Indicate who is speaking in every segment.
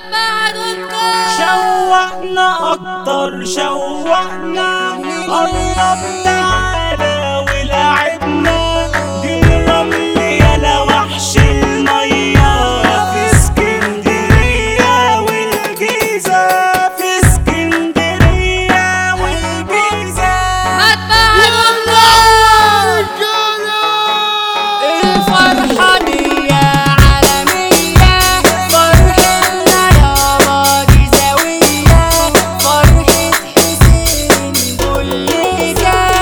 Speaker 1: شوقنا اكتر شوقنا قرب تعالى ولعبنا دي الرمل يلا وحش المية في اسكندرية والجيزة في اسكندرية والجيزة
Speaker 2: الفرحة دي عالمية فرحتنا يابا جيزاوية فرحة حسين كل جاي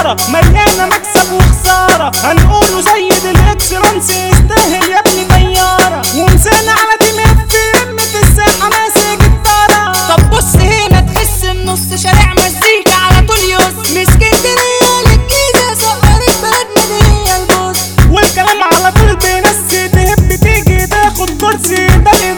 Speaker 1: الإدارة مليانة مكسب وخسارة هنقوله سيد الإكسلانس يستاهل يا ابني طيارة ومسانا على تيم اف ام في الساحة ماسك الطارة
Speaker 2: طب بص هنا تحس النص شارع مزيكا على طول يوس من اسكندرية للجيزة سقرت بلدنا دي هي البوس
Speaker 1: والكلام على طول بناس تهب تيجي تاخد كرسي ده